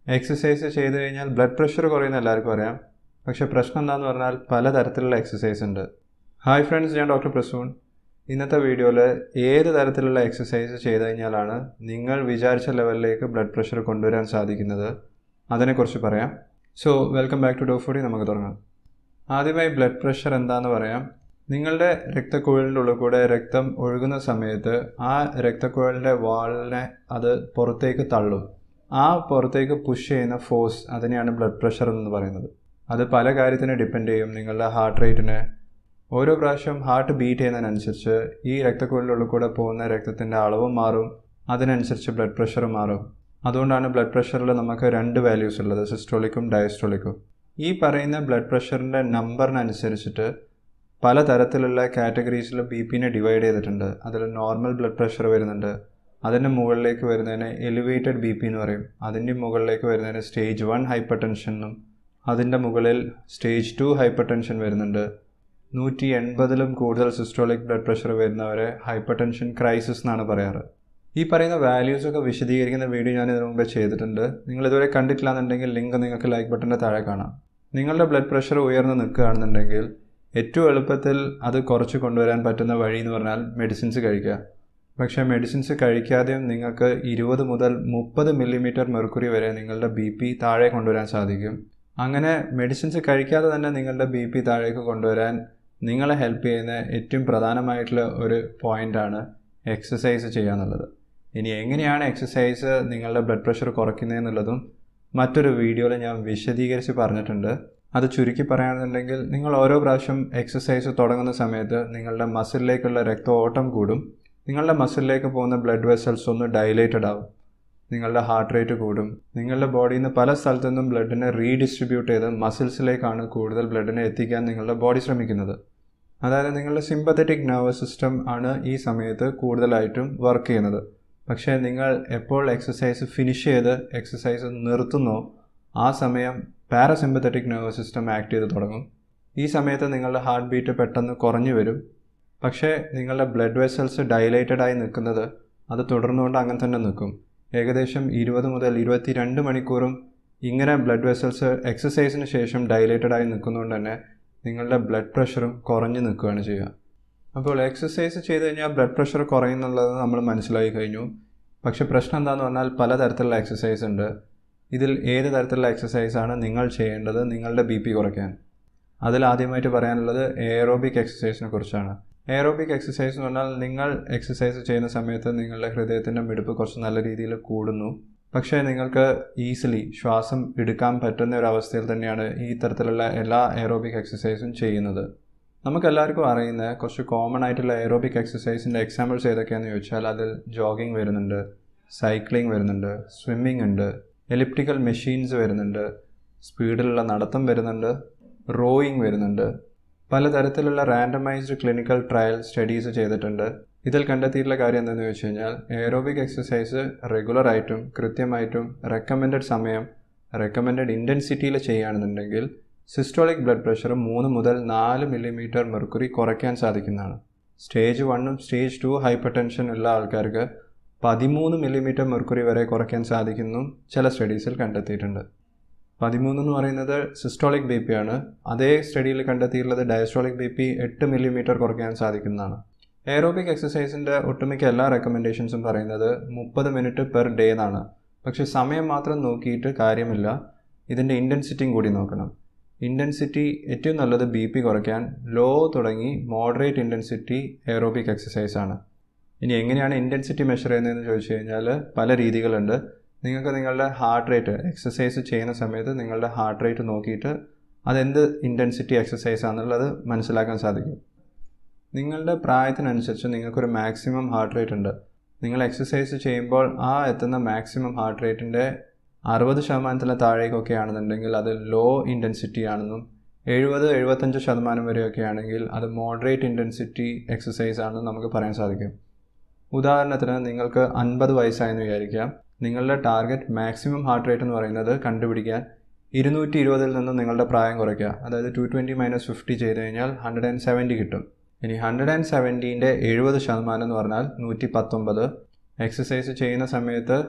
exercise ചെയ്ത് കഴിഞ്ഞാൽ blood pressure കുറയുന്ന എല്ലാവർക്കും അറിയാം പക്ഷേ പ്രശ്നം എന്താണെന്ന് പറഞ്ഞാൽ പലതരത്തിലുള്ള എക്സസൈസ് ഉണ്ട് ഹായ് ഫ്രണ്ട്സ് ഞാൻ ഡോക്ടർ പ്രസൂൺ ഇന്നത്തെ വീഡിയോയിൽ ഏത് തരത്തിലുള്ള എക്സസൈസ് ചെയ്ത് കഴിഞ്ഞാലാണ് നിങ്ങൾ വിചാരിച്ച ലെവലിലേക്ക് ബ്ലഡ് പ്രഷർ കൊണ്ടുവരാൻ സാധിക്കുന്നത് അതിനെക്കുറിച്ച് പറയാം so welcome back to Dr foodie നമുക്ക് തുടങ്ങാം ആദ്യമായി ബ്ലഡ് പ്രഷർ എന്താണെന്ന് പറയാം നിങ്ങളുടെ രക്തക്കുഴലിൻ്റെ ഉള്ളിൽ കൂടെ രക്തം ഒഴുകുന്ന സമയത്ത് ആ രക്തക്കുഴലിൻ്റെ വാളിനെ അത് പുറത്തേക്ക് തള്ളും ആ പുറത്തേക്ക് പുഷ് ചെയ്യുന്ന ഫോഴ്സ് അതിനെയാണ് ബ്ലഡ് പ്രഷർ എന്ന് പറയുന്നത് അത് പല കാര്യത്തിനെ ഡിപ്പെൻഡ് ചെയ്യും നിങ്ങളുടെ ഹാർട്ട് റേറ്റിനെ ഓരോ പ്രാവശ്യം ഹാർട്ട് ബീറ്റ് ചെയ്യുന്നതിനനുസരിച്ച് ഈ രക്തക്കുഴലിനുള്ളിൽ കൂടെ പോകുന്ന രക്തത്തിൻ്റെ അളവും മാറും അതിനനുസരിച്ച് ബ്ലഡ് പ്രഷർ മാറും അതുകൊണ്ടാണ് ബ്ലഡ് പ്രഷറിൽ നമുക്ക് രണ്ട് വാല്യൂസ് ഉള്ളത് സിസ്റ്റോളിക്കും ഡയസ്റ്റോളിക്കും ഈ പറയുന്ന ബ്ലഡ് പ്രഷറിൻ്റെ നമ്പറിനനുസരിച്ചിട്ട് പല തരത്തിലുള്ള കാറ്റഗറീസിൽ ബി പിനെ ഡിവൈഡ് ചെയ്തിട്ടുണ്ട് അതിൽ നോർമൽ ബ്ലഡ് പ്രഷർ വരുന്നുണ്ട് അതിൻ്റെ മുകളിലേക്ക് വരുന്നതിന് എലിവേറ്റഡ് ബി പി എന്ന് പറയും അതിൻ്റെ മുകളിലേക്ക് വരുന്നതിന് സ്റ്റേജ് വൺ ഹൈപ്പർ ടെൻഷനും അതിൻ്റെ മുകളിൽ സ്റ്റേജ് ടു ഹൈപ്പർ ടെൻഷൻ വരുന്നുണ്ട് നൂറ്റി എൺപതിലും കൂടുതൽ സിസ്റ്റോളിക് ബ്ലഡ് പ്രഷർ വരുന്നവരെ ഹൈപ്പർ ടെൻഷൻ ക്രൈസിസ് എന്നാണ് പറയാറ് ഈ പറയുന്ന വാല്യൂസൊക്കെ വിശദീകരിക്കുന്ന വീഡിയോ ഞാൻ ഇതിനു മുമ്പേ ചെയ്തിട്ടുണ്ട് നിങ്ങൾ ഇതുവരെ കണ്ടിട്ടില്ല എന്നുണ്ടെങ്കിൽ ലിങ്ക് നിങ്ങൾക്ക് ലൈക്ക് ബട്ടൻ്റെ താഴെ കാണാം നിങ്ങളുടെ ബ്ലഡ് പ്രഷർ ഉയർന്നു നിൽക്കുകയാണെന്നുണ്ടെങ്കിൽ ഏറ്റവും എളുപ്പത്തിൽ അത് കുറച്ച് കൊണ്ടുവരാൻ പറ്റുന്ന വഴി എന്ന് പറഞ്ഞാൽ മെഡിസിൻസ് കഴിക്കുക പക്ഷേ മെഡിസിൻസ് കഴിക്കാതെയും നിങ്ങൾക്ക് ഇരുപത് മുതൽ മുപ്പത് മില്ലിമീറ്റർ മെർക്കുറി വരെ നിങ്ങളുടെ ബി പി താഴെ കൊണ്ടുവരാൻ സാധിക്കും അങ്ങനെ മെഡിസിൻസ് കഴിക്കാതെ തന്നെ നിങ്ങളുടെ ബി പി താഴേക്ക് കൊണ്ടുവരാൻ നിങ്ങളെ ഹെൽപ്പ് ചെയ്യുന്ന ഏറ്റവും പ്രധാനമായിട്ടുള്ള ഒരു പോയിൻ്റാണ് എക്സസൈസ് ചെയ്യുക എന്നുള്ളത് ഇനി എങ്ങനെയാണ് എക്സസൈസ് നിങ്ങളുടെ ബ്ലഡ് പ്രഷർ കുറയ്ക്കുന്നതെന്നുള്ളതും മറ്റൊരു വീഡിയോയിൽ ഞാൻ വിശദീകരിച്ച് പറഞ്ഞിട്ടുണ്ട് അത് ചുരുക്കി പറയുകയാണെന്നുണ്ടെങ്കിൽ നിങ്ങൾ ഓരോ പ്രാവശ്യം എക്സസൈസ് തുടങ്ങുന്ന സമയത്ത് നിങ്ങളുടെ മസിലിലേക്കുള്ള രക്തഓട്ടം കൂടും നിങ്ങളുടെ മസിലിലേക്ക് പോകുന്ന ബ്ലഡ് വെസൽസ് ഒന്ന് ഡൈലേറ്റഡ് ആവും നിങ്ങളുടെ ഹാർട്ട് റേറ്റ് കൂടും നിങ്ങളുടെ ബോഡിയിൽ നിന്ന് പല സ്ഥലത്തു നിന്നും ബ്ലഡിനെ റീഡിസ്ട്രിബ്യൂട്ട് ചെയ്ത് മസിൽസിലേക്കാണ് കൂടുതൽ ബ്ലഡിനെ എത്തിക്കാൻ നിങ്ങളുടെ ബോഡി ശ്രമിക്കുന്നത് അതായത് നിങ്ങളുടെ സിമ്പത്തറ്റിക് നെർവസ് സിസ്റ്റം ആണ് ഈ സമയത്ത് കൂടുതലായിട്ടും വർക്ക് ചെയ്യുന്നത് പക്ഷേ നിങ്ങൾ എപ്പോൾ എക്സസൈസ് ഫിനിഷ് ചെയ്ത് എക്സസൈസ് നിർത്തുന്നോ ആ സമയം പാരസിമ്പത്തറ്റിക് നെർവസ് സിസ്റ്റം ആക്ട് ചെയ്ത് തുടങ്ങും ഈ സമയത്ത് നിങ്ങളുടെ ഹാർട്ട് ബീറ്റ് പെട്ടെന്ന് കുറഞ്ഞു വരും പക്ഷേ നിങ്ങളുടെ ബ്ലഡ് വെസൽസ് ഡൈലേറ്റഡ് ആയി നിൽക്കുന്നത് അത് തുടർന്നുകൊണ്ട് അങ്ങനെ തന്നെ നിൽക്കും ഏകദേശം ഇരുപത് മുതൽ ഇരുപത്തി രണ്ട് മണിക്കൂറും ഇങ്ങനെ ബ്ലഡ് വെസൽസ് എക്സസൈസിന് ശേഷം ഡൈലേറ്റഡ് ആയി നിൽക്കുന്നതുകൊണ്ട് തന്നെ നിങ്ങളുടെ ബ്ലഡ് പ്രഷറും കുറഞ്ഞു നിൽക്കുകയാണ് ചെയ്യുക അപ്പോൾ എക്സസൈസ് ചെയ്ത് കഴിഞ്ഞാൽ ബ്ലഡ് പ്രഷർ കുറയുന്നുള്ളത് നമ്മൾ മനസ്സിലാക്കി കഴിഞ്ഞു പക്ഷെ പ്രശ്നം എന്താണെന്ന് പറഞ്ഞാൽ പലതരത്തിലുള്ള എക്സസൈസ് ഉണ്ട് ഇതിൽ ഏത് തരത്തിലുള്ള എക്സസൈസാണ് നിങ്ങൾ ചെയ്യേണ്ടത് നിങ്ങളുടെ ബി പി കുറയ്ക്കാൻ അതിൽ ആദ്യമായിട്ട് പറയാനുള്ളത് എയറോബിക് എക്സസൈസിനെ കുറിച്ചാണ് എയറോബിക് എക്സസൈസ് എന്ന് പറഞ്ഞാൽ നിങ്ങൾ എക്സസൈസ് ചെയ്യുന്ന സമയത്ത് നിങ്ങളുടെ ഹൃദയത്തിൻ്റെ മിടിപ്പ് കുറച്ച് നല്ല രീതിയിൽ കൂടുന്നു പക്ഷേ നിങ്ങൾക്ക് ഈസിലി ശ്വാസം എടുക്കാൻ പറ്റുന്ന ഒരു അവസ്ഥയിൽ തന്നെയാണ് ഈ തരത്തിലുള്ള എല്ലാ എയറോബിക് എക്സസൈസും ചെയ്യുന്നത് നമുക്കെല്ലാവർക്കും അറിയുന്ന കുറച്ച് കോമൺ ആയിട്ടുള്ള എയറോബിക് എക്സസൈസിൻ്റെ എക്സാമ്പിൾസ് ഏതൊക്കെയാണെന്ന് ചോദിച്ചാൽ അതിൽ ജോഗിങ് വരുന്നുണ്ട് സൈക്ലിംഗ് വരുന്നുണ്ട് സ്വിമ്മിംഗ് ഉണ്ട് എലിപ്റ്റിക്കൽ മെഷീൻസ് വരുന്നുണ്ട് സ്പീഡിലുള്ള നടത്തം വരുന്നുണ്ട് റോയിങ് വരുന്നുണ്ട് പലതരത്തിലുള്ള റാൻഡമൈസ്ഡ് ക്ലിനിക്കൽ ട്രയൽ സ്റ്റഡീസ് ചെയ്തിട്ടുണ്ട് ഇതിൽ കണ്ടെത്തിയിട്ടുള്ള കാര്യം എന്താണെന്ന് ചോദിച്ചു കഴിഞ്ഞാൽ എയറോബിക് എക്സസൈസ് റെഗുലറായിട്ടും കൃത്യമായിട്ടും റെക്കമെൻഡഡ് സമയം റെക്കമെൻഡഡ് ഇൻറ്റൻസിറ്റിയിൽ ചെയ്യുകയാണെന്നുണ്ടെങ്കിൽ സിസ്റ്റോളിക് ബ്ലഡ് പ്രഷർ മൂന്ന് മുതൽ നാല് മില്ലിമീറ്റർ മെർക്കുറി കുറയ്ക്കാൻ സാധിക്കുന്നതാണ് സ്റ്റേജ് വണ്ണും സ്റ്റേജ് ടു ഹൈപ്പർ ടെൻഷൻ ഉള്ള ആൾക്കാർക്ക് പതിമൂന്ന് മില്ലിമീറ്റർ മെർക്കുറി വരെ കുറയ്ക്കാൻ സാധിക്കുന്നു ചില സ്റ്റഡീസിൽ കണ്ടെത്തിയിട്ടുണ്ട് പതിമൂന്ന് എന്ന് പറയുന്നത് സിസ്റ്റോളിക് ബി പി ആണ് അതേ സ്റ്റഡിയിൽ കണ്ടെത്തിയിട്ടുള്ളത് ഡയസ്റ്റോളിക് ബി പി എട്ട് മില്ലിമീറ്റർ കുറയ്ക്കാൻ സാധിക്കുന്നതാണ് എയറോബിക് എക്സസൈസിൻ്റെ ഒട്ടുമിക്ക എല്ലാ റെക്കമെൻഡേഷൻസും പറയുന്നത് മുപ്പത് മിനിറ്റ് പെർ ഡേ എന്നാണ് പക്ഷേ സമയം മാത്രം നോക്കിയിട്ട് കാര്യമില്ല ഇതിൻ്റെ ഇൻറ്റൻസിറ്റിയും കൂടി നോക്കണം ഇൻറ്റൻസിറ്റി ഏറ്റവും നല്ലത് ബി പി കുറയ്ക്കാൻ ലോ തുടങ്ങി മോഡറേറ്റ് ഇൻറ്റൻസിറ്റി എയറോബിക് എക്സസൈസ് ആണ് ഇനി എങ്ങനെയാണ് ഇൻറ്റൻസിറ്റി മെഷർ ചെയ്യുന്നതെന്ന് ചോദിച്ചു കഴിഞ്ഞാൽ പല രീതികളുണ്ട് നിങ്ങൾക്ക് നിങ്ങളുടെ ഹാർട്ട് റേറ്റ് എക്സസൈസ് ചെയ്യുന്ന സമയത്ത് നിങ്ങളുടെ ഹാർട്ട് റേറ്റ് നോക്കിയിട്ട് അതെന്ത് ഇൻറ്റൻസിറ്റി എക്സസൈസ് ആണെന്നുള്ളത് മനസ്സിലാക്കാൻ സാധിക്കും നിങ്ങളുടെ പ്രായത്തിനനുസരിച്ച് നിങ്ങൾക്കൊരു മാക്സിമം ഹാർട്ട് റേറ്റ് ഉണ്ട് നിങ്ങൾ എക്സസൈസ് ചെയ്യുമ്പോൾ ആ എത്തുന്ന മാക്സിമം ഹാർട്ട് റേറ്റിൻ്റെ അറുപത് ശതമാനത്തിന് താഴേക്കൊക്കെ ആണെന്നുണ്ടെങ്കിൽ അത് ലോ ഇൻറ്റൻസിറ്റി ആണെന്നും എഴുപത് എഴുപത്തഞ്ച് ശതമാനം വരെയൊക്കെ ആണെങ്കിൽ അത് മോഡറേറ്റ് ഇൻറ്റൻസിറ്റി എക്സസൈസ് ആണെന്ന് നമുക്ക് പറയാൻ സാധിക്കും ഉദാഹരണത്തിന് നിങ്ങൾക്ക് അൻപത് വയസ്സായെന്ന് വിചാരിക്കാം നിങ്ങളുടെ ടാർഗറ്റ് മാക്സിമം ഹാർട്ട് റേറ്റ് എന്ന് പറയുന്നത് കണ്ടുപിടിക്കാൻ ഇരുന്നൂറ്റി ഇരുപതിൽ നിന്ന് നിങ്ങളുടെ പ്രായം കുറയ്ക്കുക അതായത് ടു ട്വൻറ്റി മൈനസ് ഫിഫ്റ്റി ചെയ്ത് കഴിഞ്ഞാൽ ഹൺഡ്രഡ് ആൻഡ് സെവൻറ്റി കിട്ടും ഇനി ഹൺഡ്രഡ് ആൻഡ് സെവൻറ്റീൻ്റെ എഴുപത് ശതമാനം എന്ന് പറഞ്ഞാൽ നൂറ്റി പത്തൊമ്പത് എക്സസൈസ് ചെയ്യുന്ന സമയത്ത്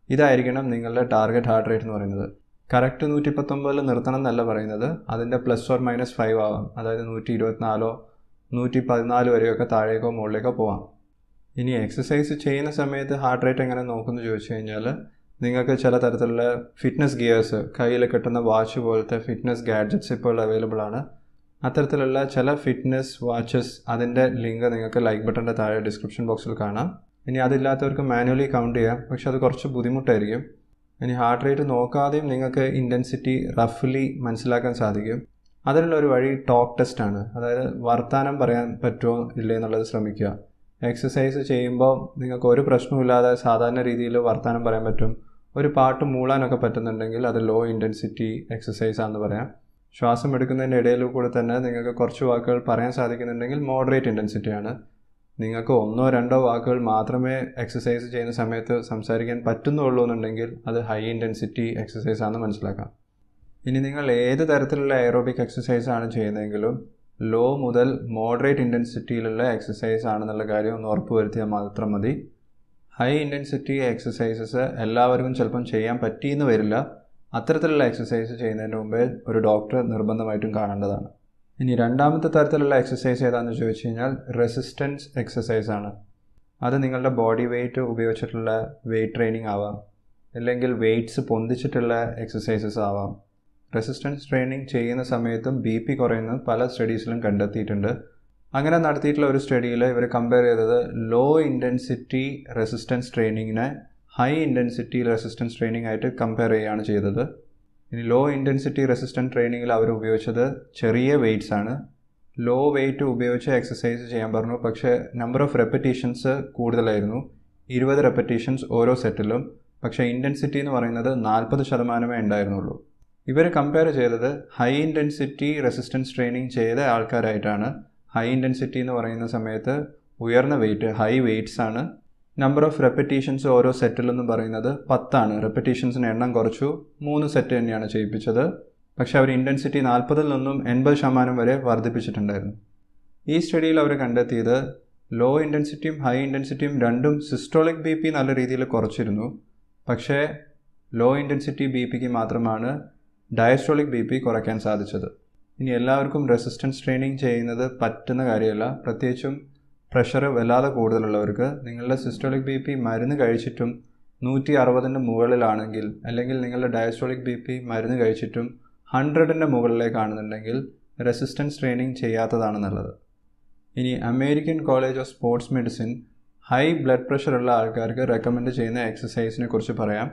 ഇതായിരിക്കണം നിങ്ങളുടെ ടാർഗറ്റ് ഹാർട്ട് റേറ്റ് എന്ന് പറയുന്നത് കറക്റ്റ് നൂറ്റി പത്തൊമ്പതിൽ നിർത്തണം എന്നല്ല പറയുന്നത് അതിൻ്റെ പ്ലസ് ഓർ മൈനസ് ഫൈവ് ആവാം അതായത് നൂറ്റി ഇരുപത്തിനാലോ നൂറ്റി പതിനാല് വരെയൊക്കെ താഴേക്കോ മുകളിലേക്കോ പോവാം ഇനി എക്സസൈസ് ചെയ്യുന്ന സമയത്ത് ഹാർട്ട് റേറ്റ് എങ്ങനെ നോക്കുമെന്ന് ചോദിച്ചു കഴിഞ്ഞാൽ നിങ്ങൾക്ക് ചില തരത്തിലുള്ള ഫിറ്റ്നസ് ഗിയേഴ്സ് കയ്യിൽ കിട്ടുന്ന വാച്ച് പോലത്തെ ഫിറ്റ്നസ് ഗാഡ്ജറ്റ്സ് ഇപ്പോൾ അവൈലബിൾ ആണ് അത്തരത്തിലുള്ള ചില ഫിറ്റ്നസ് വാച്ചസ് അതിൻ്റെ ലിങ്ക് നിങ്ങൾക്ക് ലൈക്ക് ബട്ടൻ്റെ താഴെ ഡിസ്ക്രിപ്ഷൻ ബോക്സിൽ കാണാം ഇനി അതില്ലാത്തവർക്ക് മാനുവലി കൗണ്ട് ചെയ്യാം പക്ഷെ അത് കുറച്ച് ബുദ്ധിമുട്ടായിരിക്കും ഇനി ഹാർട്ട് റേറ്റ് നോക്കാതെയും നിങ്ങൾക്ക് ഇൻറ്റൻസിറ്റി റഫ്ലി മനസ്സിലാക്കാൻ സാധിക്കും അതിനുള്ള ഒരു വഴി ടോക്ക് ടെസ്റ്റ് ആണ് അതായത് വർത്തമാനം പറയാൻ പറ്റുമോ ഇല്ലേ എന്നുള്ളത് ശ്രമിക്കുക എക്സസൈസ് ചെയ്യുമ്പോൾ നിങ്ങൾക്ക് ഒരു പ്രശ്നമില്ലാതെ സാധാരണ രീതിയിൽ വർത്തമാനം പറയാൻ പറ്റും ഒരു പാട്ട് മൂളാനൊക്കെ പറ്റുന്നുണ്ടെങ്കിൽ അത് ലോ ഇൻറ്റൻസിറ്റി എക്സസൈസ് ആണെന്ന് പറയാം ശ്വാസം എടുക്കുന്നതിൻ്റെ ഇടയിൽ കൂടെ തന്നെ നിങ്ങൾക്ക് കുറച്ച് വാക്കുകൾ പറയാൻ സാധിക്കുന്നുണ്ടെങ്കിൽ മോഡറേറ്റ് ഇൻറ്റൻസിറ്റി ആണ് നിങ്ങൾക്ക് ഒന്നോ രണ്ടോ വാക്കുകൾ മാത്രമേ എക്സസൈസ് ചെയ്യുന്ന സമയത്ത് സംസാരിക്കാൻ പറ്റുന്നുള്ളൂ എന്നുണ്ടെങ്കിൽ അത് ഹൈ ഇൻറ്റൻസിറ്റി എക്സസൈസ് ആണെന്ന് മനസ്സിലാക്കാം ഇനി നിങ്ങൾ ഏത് തരത്തിലുള്ള എയറോബിക് എക്സസൈസ് ആണ് ചെയ്യുന്നതെങ്കിലും ലോ മുതൽ മോഡറേറ്റ് ഇൻറ്റൻസിറ്റിയിലുള്ള എക്സസൈസ് ആണെന്നുള്ള കാര്യം ഒന്ന് ഉറപ്പ് വരുത്തിയാൽ മാത്രം മതി ഹൈ ഇൻറ്റൻസിറ്റി എക്സസൈസസ് എല്ലാവർക്കും ചിലപ്പം ചെയ്യാൻ പറ്റിയെന്ന് വരില്ല അത്തരത്തിലുള്ള എക്സസൈസ് ചെയ്യുന്നതിന് മുമ്പേ ഒരു ഡോക്ടറെ നിർബന്ധമായിട്ടും കാണേണ്ടതാണ് ഇനി രണ്ടാമത്തെ തരത്തിലുള്ള എക്സസൈസ് ഏതാണെന്ന് ചോദിച്ചു കഴിഞ്ഞാൽ റെസിസ്റ്റൻസ് എക്സസൈസ് ആണ് അത് നിങ്ങളുടെ ബോഡി വെയ്റ്റ് ഉപയോഗിച്ചിട്ടുള്ള വെയ്റ്റ് ട്രെയിനിങ് ആവാം അല്ലെങ്കിൽ വെയ്റ്റ്സ് പൊന്തിച്ചിട്ടുള്ള എക്സസൈസസ് ആവാം റെസിസ്റ്റൻസ് ട്രെയിനിങ് ചെയ്യുന്ന സമയത്തും ബി പി കുറയുന്നത് പല സ്റ്റഡീസിലും കണ്ടെത്തിയിട്ടുണ്ട് അങ്ങനെ നടത്തിയിട്ടുള്ള ഒരു സ്റ്റഡിയിൽ ഇവർ കമ്പയർ ചെയ്തത് ലോ ഇൻറ്റൻസിറ്റി റെസിസ്റ്റൻസ് ട്രെയിനിങ്ങിനെ ഹൈ ഇൻറ്റൻസിറ്റി റെസിസ്റ്റൻസ് ട്രെയിനിങ് ആയിട്ട് കമ്പയർ ചെയ്യുകയാണ് ചെയ്തത് ഇനി ലോ ഇൻറ്റൻസിറ്റി റെസിസ്റ്റൻറ്റ് ട്രെയിനിങ്ങിൽ അവർ ഉപയോഗിച്ചത് ചെറിയ വെയ്റ്റ്സ് ആണ് ലോ വെയ്റ്റ് ഉപയോഗിച്ച് എക്സസൈസ് ചെയ്യാൻ പറഞ്ഞു പക്ഷേ നമ്പർ ഓഫ് റെപ്പറ്റീഷൻസ് കൂടുതലായിരുന്നു ഇരുപത് റെപ്പറ്റീഷൻസ് ഓരോ സെറ്റിലും പക്ഷേ ഇൻറ്റൻസിറ്റി എന്ന് പറയുന്നത് നാൽപ്പത് ശതമാനമേ ഉണ്ടായിരുന്നുള്ളൂ ഇവർ കമ്പയർ ചെയ്തത് ഹൈ ഇൻറ്റൻസിറ്റി റെസിസ്റ്റൻസ് ട്രെയിനിങ് ചെയ്ത ആൾക്കാരായിട്ടാണ് ഹൈ ഇൻറ്റൻസിറ്റി എന്ന് പറയുന്ന സമയത്ത് ഉയർന്ന വെയിറ്റ് ഹൈ വെയ്റ്റ്സ് ആണ് നമ്പർ ഓഫ് റെപ്പറ്റീഷൻസ് ഓരോ സെറ്റിലെന്ന് പറയുന്നത് പത്താണ് റെപ്പറ്റീഷൻസിന് എണ്ണം കുറച്ചു മൂന്ന് സെറ്റ് തന്നെയാണ് ചെയ്യിപ്പിച്ചത് പക്ഷേ അവർ ഇൻറ്റൻസിറ്റി നാൽപ്പതിൽ നിന്നും എൺപത് ശതമാനം വരെ വർദ്ധിപ്പിച്ചിട്ടുണ്ടായിരുന്നു ഈ സ്റ്റഡിയിൽ അവർ കണ്ടെത്തിയത് ലോ ഇൻറ്റൻസിറ്റിയും ഹൈ ഇൻറ്റൻസിറ്റിയും രണ്ടും സിസ്റ്റോളിക് ബി പി നല്ല രീതിയിൽ കുറച്ചിരുന്നു പക്ഷേ ലോ ഇൻറ്റൻസിറ്റി ബി പിക്ക് മാത്രമാണ് ഡയസ്റ്റോളിക് ബി പി കുറയ്ക്കാൻ സാധിച്ചത് ഇനി എല്ലാവർക്കും റെസിസ്റ്റൻസ് ട്രെയിനിങ് ചെയ്യുന്നത് പറ്റുന്ന കാര്യമല്ല പ്രത്യേകിച്ചും പ്രഷർ വല്ലാതെ കൂടുതലുള്ളവർക്ക് നിങ്ങളുടെ സിസ്റ്റോളിക് ബി പി മരുന്ന് കഴിച്ചിട്ടും നൂറ്റി അറുപതിൻ്റെ മുകളിലാണെങ്കിൽ അല്ലെങ്കിൽ നിങ്ങളുടെ ഡയസ്റ്റോളിക് ബി പി മരുന്ന് കഴിച്ചിട്ടും ഹൺഡ്രഡിൻ്റെ മുകളിലേക്കാണെന്നുണ്ടെങ്കിൽ റെസിസ്റ്റൻസ് ട്രെയിനിങ് ചെയ്യാത്തതാണ് നല്ലത് ഇനി American college of sports medicine high blood pressure ഉള്ള ആൾക്കാർക്ക് റെക്കമെൻഡ് ചെയ്യുന്ന എക്സസൈസിനെ കുറിച്ച് പറയാം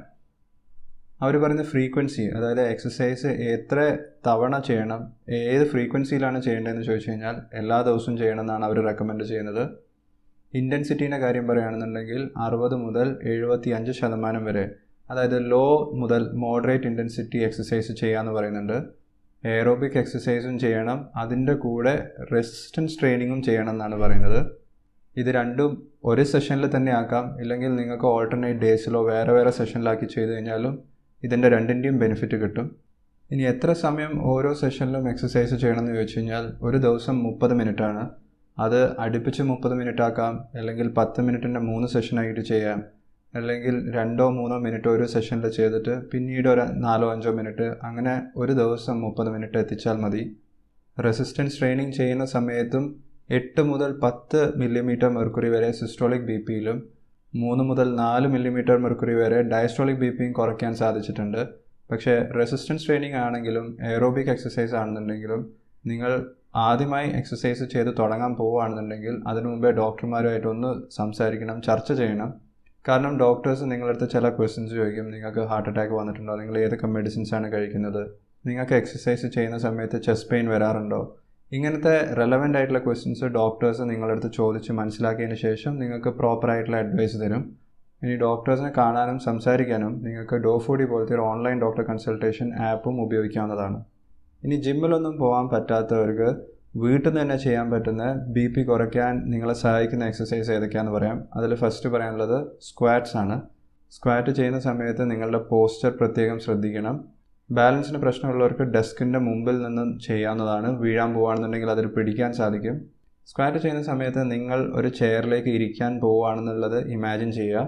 അവർ പറയുന്ന ഫ്രീക്വൻസി അതായത് എക്സസൈസ് എത്ര തവണ ചെയ്യണം ഏത് ഫ്രീക്വൻസിയിലാണ് ചെയ്യേണ്ടതെന്ന് ചോദിച്ചു കഴിഞ്ഞാൽ എല്ലാ ദിവസവും ചെയ്യണം എന്നാണ് അവർ റെക്കമെൻഡ് ചെയ്യുന്നത് ഇൻറ്റൻസിറ്റീൻ്റെ കാര്യം പറയുകയാണെന്നുണ്ടെങ്കിൽ അറുപത് മുതൽ എഴുപത്തി അഞ്ച് ശതമാനം വരെ അതായത് ലോ മുതൽ മോഡറേറ്റ് ഇൻറ്റൻസിറ്റി എക്സസൈസ് ചെയ്യാമെന്ന് പറയുന്നുണ്ട് എയറോബിക് എക്സസൈസും ചെയ്യണം അതിൻ്റെ കൂടെ റെസിസ്റ്റൻസ് ട്രെയിനിങ്ങും ചെയ്യണം എന്നാണ് പറയുന്നത് ഇത് രണ്ടും ഒരു സെഷനിൽ തന്നെ ആക്കാം ഇല്ലെങ്കിൽ നിങ്ങൾക്ക് ഓൾട്ടർനേറ്റ് ഡേയ്സിലോ വേറെ വേറെ സെഷനിലാക്കി ചെയ്ത് കഴിഞ്ഞാലും ഇതിൻ്റെ രണ്ടിൻ്റെയും ബെനിഫിറ്റ് കിട്ടും ഇനി എത്ര സമയം ഓരോ സെഷനിലും എക്സസൈസ് ചെയ്യണമെന്ന് ചോദിച്ചു കഴിഞ്ഞാൽ ഒരു ദിവസം മുപ്പത് മിനിറ്റാണ് അത് അടുപ്പിച്ച് മുപ്പത് മിനിറ്റ് ആക്കാം അല്ലെങ്കിൽ പത്ത് മിനിറ്റിൻ്റെ മൂന്ന് സെഷനായിട്ട് ചെയ്യാം അല്ലെങ്കിൽ രണ്ടോ മൂന്നോ മിനിറ്റ് ഒരു സെഷനിൽ ചെയ്തിട്ട് പിന്നീട് ഒരു നാലോ അഞ്ചോ മിനിറ്റ് അങ്ങനെ ഒരു ദിവസം മുപ്പത് മിനിറ്റ് എത്തിച്ചാൽ മതി റെസിസ്റ്റൻസ് ട്രെയിനിങ് ചെയ്യുന്ന സമയത്തും എട്ട് മുതൽ പത്ത് മില്ലിമീറ്റർ മെർക്കുറി വരെ സിസ്റ്റോളിക് ബി പിയിലും മൂന്ന് മുതൽ നാല് മില്ലിമീറ്റർ മെർക്കുറി വരെ ഡയസ്റ്റോളിക് ബി പിയും കുറയ്ക്കാൻ സാധിച്ചിട്ടുണ്ട് പക്ഷേ റെസിസ്റ്റൻസ് ട്രെയിനിങ് ആണെങ്കിലും എയറോബിക് എക്സസൈസ് ആണെന്നുണ്ടെങ്കിലും നിങ്ങൾ ആദ്യമായി എക്സസൈസ് ചെയ്ത് തുടങ്ങാൻ പോവുകയാണെന്നുണ്ടെങ്കിൽ അതിനു മുമ്പേ ഡോക്ടർമാരുമായിട്ട് ഒന്ന് സംസാരിക്കണം ചർച്ച ചെയ്യണം കാരണം ഡോക്ടേഴ്സ് നിങ്ങളടുത്ത് ചില ക്വസ്റ്റ്യൻസ് ചോദിക്കും നിങ്ങൾക്ക് ഹാർട്ട് അറ്റാക്ക് വന്നിട്ടുണ്ടോ നിങ്ങൾ ഏതൊക്കെ മെഡിസിൻസ് ആണ് കഴിക്കുന്നത് നിങ്ങൾക്ക് എക്സസൈസ് ചെയ്യുന്ന സമയത്ത് ചെസ്റ്റ് പെയിൻ വരാറുണ്ടോ ഇങ്ങനത്തെ റെലവൻ്റ് ആയിട്ടുള്ള ക്വസ്റ്റ്യൻസ് ഡോക്ടേഴ്സ് നിങ്ങളടുത്ത് ചോദിച്ച് മനസ്സിലാക്കിയതിന് ശേഷം നിങ്ങൾക്ക് പ്രോപ്പർ ആയിട്ടുള്ള അഡ്വൈസ് തരും ഇനി ഡോക്ടേഴ്സിനെ കാണാനും സംസാരിക്കാനും നിങ്ങൾക്ക് ഡോഫോഡി പോലത്തെ ഒരു ഓൺലൈൻ ഡോക്ടർ കൺസൾട്ടേഷൻ ആപ്പും ഉപയോഗിക്കാവുന്നതാണ് ഇനി ജിമ്മിലൊന്നും പോകാൻ പറ്റാത്തവർക്ക് വീട്ടിൽ നിന്ന് തന്നെ ചെയ്യാൻ പറ്റുന്ന ബി പി കുറയ്ക്കാൻ നിങ്ങളെ സഹായിക്കുന്ന എക്സസൈസ് ഏതൊക്കെയാണെന്ന് പറയാം അതിൽ ഫസ്റ്റ് പറയാനുള്ളത് സ്ക്വാറ്റ്സ് ആണ് സ്ക്വാറ്റ് ചെയ്യുന്ന സമയത്ത് നിങ്ങളുടെ പോസ്ചർ പ്രത്യേകം ശ്രദ്ധിക്കണം ബാലൻസിന് പ്രശ്നമുള്ളവർക്ക് ഡെസ്കിൻ്റെ മുമ്പിൽ നിന്നും ചെയ്യാവുന്നതാണ് വീഴാൻ പോവുകയാണെന്നുണ്ടെങ്കിൽ അതിൽ പിടിക്കാൻ സാധിക്കും സ്ക്വാറ്റ് ചെയ്യുന്ന സമയത്ത് നിങ്ങൾ ഒരു ചെയറിലേക്ക് ഇരിക്കാൻ പോവുകയാണെന്നുള്ളത് ഇമാജിൻ ചെയ്യുക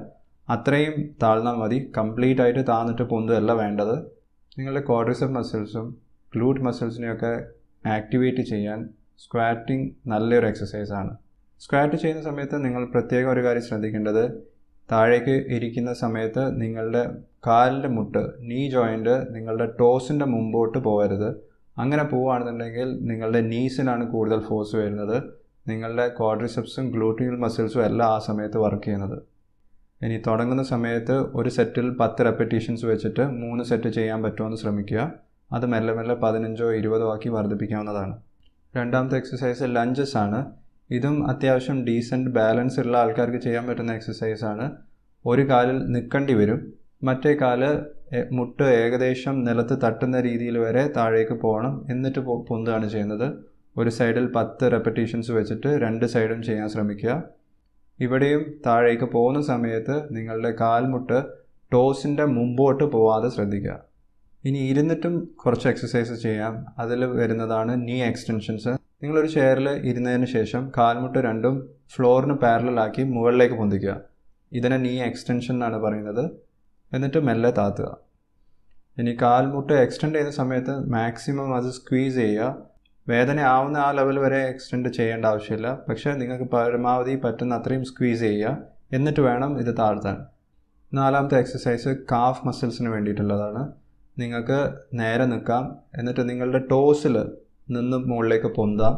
അത്രയും താഴ്ന്നാൽ മതി കംപ്ലീറ്റ് ആയിട്ട് താന്നിട്ട് പൊന്തുകയല്ല വേണ്ടത് നിങ്ങളുടെ ക്വാഡ്രിസെപ്പ് മസിൽസും ഗ്ലൂട്ട് മസിൽസിനെയൊക്കെ ആക്ടിവേറ്റ് ചെയ്യാൻ സ്ക്വാറ്റിംഗ് നല്ലൊരു എക്സസൈസാണ് സ്ക്വാറ്റ് ചെയ്യുന്ന സമയത്ത് നിങ്ങൾ പ്രത്യേകം ഒരു കാര്യം ശ്രദ്ധിക്കേണ്ടത് താഴേക്ക് ഇരിക്കുന്ന സമയത്ത് നിങ്ങളുടെ കാലിൻ്റെ മുട്ട് നീ ജോയിൻ്റ് നിങ്ങളുടെ ടോസിൻ്റെ മുമ്പോട്ട് പോകരുത് അങ്ങനെ പോവുകയാണെന്നുണ്ടെങ്കിൽ നിങ്ങളുടെ നീസിനാണ് കൂടുതൽ ഫോഴ്സ് വരുന്നത് നിങ്ങളുടെ ക്വാഡ്രിസെപ്സും ഗ്ലൂട്ടിയൽ മസിൽസും എല്ലാം ആ സമയത്ത് വർക്ക് ചെയ്യുന്നത് ഇനി തുടങ്ങുന്ന സമയത്ത് ഒരു സെറ്റിൽ പത്ത് റെപ്പറ്റീഷൻസ് വെച്ചിട്ട് മൂന്ന് സെറ്റ് ചെയ്യാൻ പറ്റുമെന്ന് ശ്രമിക്കുക അത് മെല്ലെ മെല്ലെ പതിനഞ്ചോ ഇരുപതോ ആക്കി വർദ്ധിപ്പിക്കാവുന്നതാണ് രണ്ടാമത്തെ എക്സസൈസ് ലഞ്ചസ് ആണ് ഇതും അത്യാവശ്യം ഡീസൻറ്റ് ബാലൻസ് ഉള്ള ആൾക്കാർക്ക് ചെയ്യാൻ പറ്റുന്ന എക്സസൈസാണ് ഒരു കാലിൽ നിൽക്കേണ്ടി വരും മറ്റേ കാല് മുട്ട് ഏകദേശം നിലത്ത് തട്ടുന്ന രീതിയിൽ വരെ താഴേക്ക് പോകണം എന്നിട്ട് പൊന്തുകയാണ് ചെയ്യുന്നത് ഒരു സൈഡിൽ പത്ത് റെപ്പറ്റീഷൻസ് വെച്ചിട്ട് രണ്ട് സൈഡും ചെയ്യാൻ ശ്രമിക്കുക ഇവിടെയും താഴേക്ക് പോകുന്ന സമയത്ത് നിങ്ങളുടെ കാൽമുട്ട് ടോസിൻ്റെ മുമ്പോട്ട് പോവാതെ ശ്രദ്ധിക്കുക ഇനി ഇരുന്നിട്ടും കുറച്ച് എക്സസൈസ് ചെയ്യാം അതിൽ വരുന്നതാണ് നീ എക്സ്റ്റൻഷൻസ് നിങ്ങളൊരു ചെയറിൽ ഇരുന്നതിന് ശേഷം കാൽമുട്ട് രണ്ടും ഫ്ലോറിന് പാരലാക്കി മുകളിലേക്ക് പൊന്തിക്കുക ഇതിനെ നീ എക്സ്റ്റൻഷൻ എന്നാണ് പറയുന്നത് എന്നിട്ട് മെല്ലെ താത്തുക ഇനി കാൽമുട്ട് എക്സ്റ്റെൻഡ് ചെയ്യുന്ന സമയത്ത് മാക്സിമം അത് സ്ക്വീസ് ചെയ്യുക വേദന ആവുന്ന ആ ലെവൽ വരെ എക്സ്റ്റെൻഡ് ചെയ്യേണ്ട ആവശ്യമില്ല പക്ഷേ നിങ്ങൾക്ക് പരമാവധി പറ്റുന്ന അത്രയും സ്ക്വീസ് ചെയ്യുക എന്നിട്ട് വേണം ഇത് താഴ്ത്താൻ നാലാമത്തെ എക്സസൈസ് കാഫ് മസിൽസിന് വേണ്ടിയിട്ടുള്ളതാണ് നിങ്ങൾക്ക് നേരെ നിൽക്കാം എന്നിട്ട് നിങ്ങളുടെ ടോസിൽ നിന്ന് മുകളിലേക്ക് പൊന്താം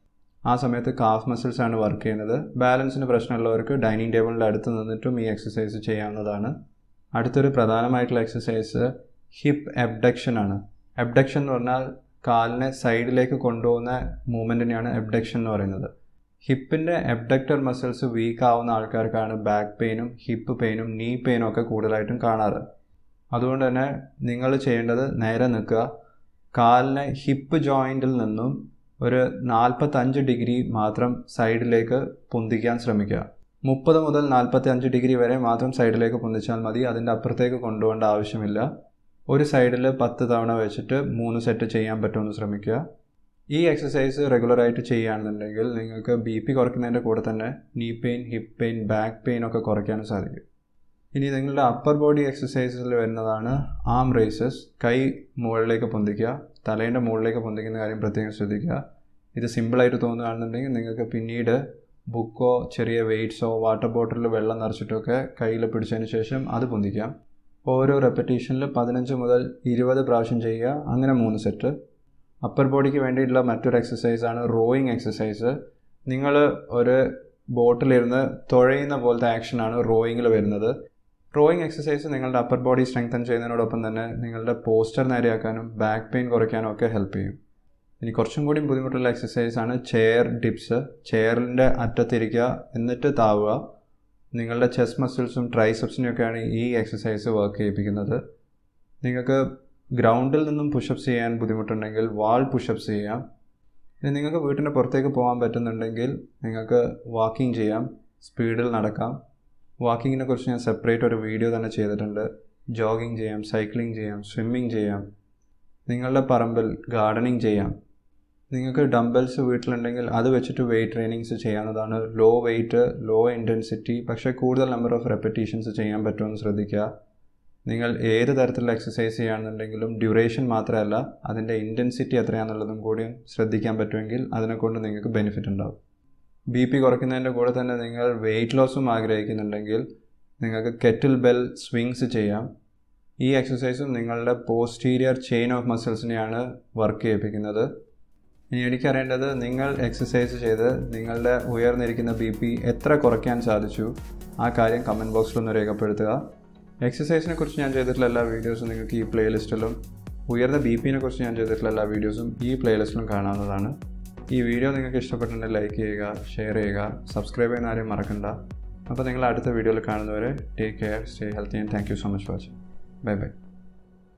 ആ സമയത്ത് കാഫ് മസിൽസ് ആണ് വർക്ക് ചെയ്യുന്നത് ബാലൻസിന് പ്രശ്നമുള്ളവർക്ക് ഡൈനിങ് ടേബിളിൻ്റെ അടുത്ത് നിന്നിട്ടും ഈ എക്സസൈസ് ചെയ്യാവുന്നതാണ് അടുത്തൊരു പ്രധാനമായിട്ടുള്ള എക്സസൈസ് ഹിപ്പ് എബ്ഡക്ഷൻ ആണ് എബ്ഡക്ഷൻ എന്ന് പറഞ്ഞാൽ കാലിനെ സൈഡിലേക്ക് കൊണ്ടുപോകുന്ന മൂവ്മെൻറ്റിനെയാണ് എബ്ഡക്ഷൻ എന്ന് പറയുന്നത് ഹിപ്പിൻ്റെ എബ്ഡക്ടർ മസിൽസ് വീക്ക് ആവുന്ന ആൾക്കാർക്കാണ് ബാക്ക് പെയിനും ഹിപ്പ് പെയിനും നീ പെയിനും ഒക്കെ കൂടുതലായിട്ടും കാണാറ് അതുകൊണ്ട് തന്നെ നിങ്ങൾ ചെയ്യേണ്ടത് നേരെ നിൽക്കുക കാലിനെ ഹിപ്പ് ജോയിൻറ്റിൽ നിന്നും ഒരു നാൽപ്പത്തഞ്ച് ഡിഗ്രി മാത്രം സൈഡിലേക്ക് പൊന്തിക്കാൻ ശ്രമിക്കുക മുപ്പത് മുതൽ നാൽപ്പത്തി അഞ്ച് ഡിഗ്രി വരെ മാത്രം സൈഡിലേക്ക് പൊന്തിച്ചാൽ മതി അതിൻ്റെ അപ്പുറത്തേക്ക് കൊണ്ടുപോകേണ്ട ആവശ്യമില്ല ഒരു സൈഡിൽ പത്ത് തവണ വെച്ചിട്ട് മൂന്ന് സെറ്റ് ചെയ്യാൻ പറ്റുമെന്ന് ശ്രമിക്കുക ഈ എക്സസൈസ് റെഗുലറായിട്ട് ചെയ്യുകയാണെന്നുണ്ടെങ്കിൽ നിങ്ങൾക്ക് ബി പി കുറയ്ക്കുന്നതിൻ്റെ കൂടെ തന്നെ knee pain hip pain back pain ഒക്കെ കുറയ്ക്കാനും സാധിക്കും ഇനി നിങ്ങളുടെ അപ്പർ ബോഡി എക്സസൈസിൽ വരുന്നതാണ് ആം റേസസ് കൈ മുകളിലേക്ക് പൊന്തിക്കുക തലേൻ്റെ മുകളിലേക്ക് പൊന്തിക്കുന്ന കാര്യം പ്രത്യേകം ശ്രദ്ധിക്കുക ഇത് സിമ്പിളായിട്ട് തോന്നുകയാണെന്നുണ്ടെങ്കിൽ നിങ്ങൾക്ക് പിന്നീട് ബുക്കോ ചെറിയ വെയ്റ്റ്സോ വാട്ടർ ബോട്ടിലിൽ വെള്ളം നിറച്ചിട്ടൊക്കെ കയ്യിൽ പിടിച്ചതിന് ശേഷം അത് പൊന്തിക്കാം ഓരോ റെപ്പറ്റീഷനിൽ പതിനഞ്ച് മുതൽ ഇരുപത് പ്രാവശ്യം ചെയ്യുക അങ്ങനെ മൂന്ന് സെറ്റ് അപ്പർ ബോഡിക്ക് വേണ്ടിയിട്ടുള്ള മറ്റൊരു എക്സസൈസാണ് റോയിങ് എക്സസൈസ് നിങ്ങൾ ഒരു ബോട്ടിലിരുന്ന് തുഴയുന്ന പോലത്തെ ആക്ഷനാണ് റോയിങ്ങിൽ വരുന്നത് റോയിങ് എക്സസൈസ് നിങ്ങളുടെ അപ്പർ ബോഡി സ്ട്രെങ്തൻ ചെയ്യുന്നതിനോടൊപ്പം തന്നെ നിങ്ങളുടെ പോസ്റ്റർ നേരെയാക്കാനും ബാക്ക് പെയിൻ കുറയ്ക്കാനും ഒക്കെ ഹെൽപ്പ് ചെയ്യും ഇനി കുറച്ചും കൂടി ബുദ്ധിമുട്ടുള്ള എക്സസൈസാണ് ചെയർ ഡിപ്സ് ചെയറിൻ്റെ അറ്റത്തിരിക്കുക എന്നിട്ട് താവുക നിങ്ങളുടെ ചെസ്റ്റ് മസിൽസും ട്രൈസെപ്സിനെയൊക്കെയാണ് ഈ എക്സസൈസ് വർക്ക് ചെയ്യിപ്പിക്കുന്നത് നിങ്ങൾക്ക് ഗ്രൗണ്ടിൽ നിന്നും പുഷപ്സ് ചെയ്യാൻ ബുദ്ധിമുട്ടുണ്ടെങ്കിൽ വാൾ പുഷപ്സ് ചെയ്യാം ഇനി നിങ്ങൾക്ക് വീട്ടിൻ്റെ പുറത്തേക്ക് പോകാൻ പറ്റുന്നുണ്ടെങ്കിൽ നിങ്ങൾക്ക് വാക്കിംഗ് ചെയ്യാം സ്പീഡിൽ നടക്കാം വാക്കിങ്ങിനെ കുറിച്ച് ഞാൻ സെപ്പറേറ്റ് ഒരു വീഡിയോ തന്നെ ചെയ്തിട്ടുണ്ട് ജോഗിങ് ചെയ്യാം സൈക്ലിംഗ് ചെയ്യാം സ്വിമ്മിങ് ചെയ്യാം നിങ്ങളുടെ പറമ്പിൽ ഗാർഡനിങ് ചെയ്യാം നിങ്ങൾക്ക് ഡംബൽസ് വീട്ടിലുണ്ടെങ്കിൽ അത് വെച്ചിട്ട് വെയിറ്റ് ട്രെയിനിങ്സ് ചെയ്യാവുന്നതാണ് ലോ വെയിറ്റ് ലോ ഇൻറ്റൻസിറ്റി പക്ഷേ കൂടുതൽ നമ്പർ ഓഫ് റെപ്പറ്റീഷൻസ് ചെയ്യാൻ പറ്റുമെന്ന് ശ്രദ്ധിക്കുക നിങ്ങൾ ഏത് തരത്തിലുള്ള എക്സസൈസ് ചെയ്യുകയാണെന്നുണ്ടെങ്കിലും ഡ്യൂറേഷൻ മാത്രമല്ല അതിൻ്റെ ഇൻറ്റൻസിറ്റി എത്രയാണെന്നുള്ളതും കൂടി ശ്രദ്ധിക്കാൻ പറ്റുമെങ്കിൽ അതിനെക്കൊണ്ട് നിങ്ങൾക്ക് ബെനിഫിറ്റ് ഉണ്ടാവും ബി പി കുറയ്ക്കുന്നതിൻ്റെ കൂടെ തന്നെ നിങ്ങൾ വെയിറ്റ് ലോസും ആഗ്രഹിക്കുന്നുണ്ടെങ്കിൽ നിങ്ങൾക്ക് കെറ്റിൽ ബെൽ സ്വിങ്സ് ചെയ്യാം ഈ എക്സസൈസും നിങ്ങളുടെ പോസ്റ്റീരിയർ ചെയിൻ ഓഫ് മസിൽസിനെയാണ് വർക്ക് ചെയ്യിപ്പിക്കുന്നത് ഇനി എനിക്കറിയേണ്ടത് നിങ്ങൾ എക്സസൈസ് ചെയ്ത് നിങ്ങളുടെ ഉയർന്നിരിക്കുന്ന ബി പി എത്ര കുറയ്ക്കാൻ സാധിച്ചു ആ കാര്യം കമൻറ്റ് ബോക്സിലൊന്ന് രേഖപ്പെടുത്തുക എക്സസൈസിനെ കുറിച്ച് ഞാൻ ചെയ്തിട്ടുള്ള എല്ലാ വീഡിയോസും നിങ്ങൾക്ക് ഈ പ്ലേലിസ്റ്റിലും ഉയർന്ന ബി പിനെ കുറിച്ച് ഞാൻ ചെയ്തിട്ടുള്ള എല്ലാ വീഡിയോസും ഈ പ്ലേലിസ്റ്റിലും കാണാവുന്നതാണ് ഈ വീഡിയോ നിങ്ങൾക്ക് ഇഷ്ടപ്പെട്ടിട്ടുണ്ടെങ്കിൽ ലൈക്ക് ചെയ്യുക ഷെയർ ചെയ്യുക സബ്സ്ക്രൈബ് ചെയ്യുന്ന ആരെയും മറക്കണ്ട അപ്പോൾ നിങ്ങൾ അടുത്ത വീഡിയോയിൽ കാണുന്നവരെ take care stay healthy and thank you so much watching bye by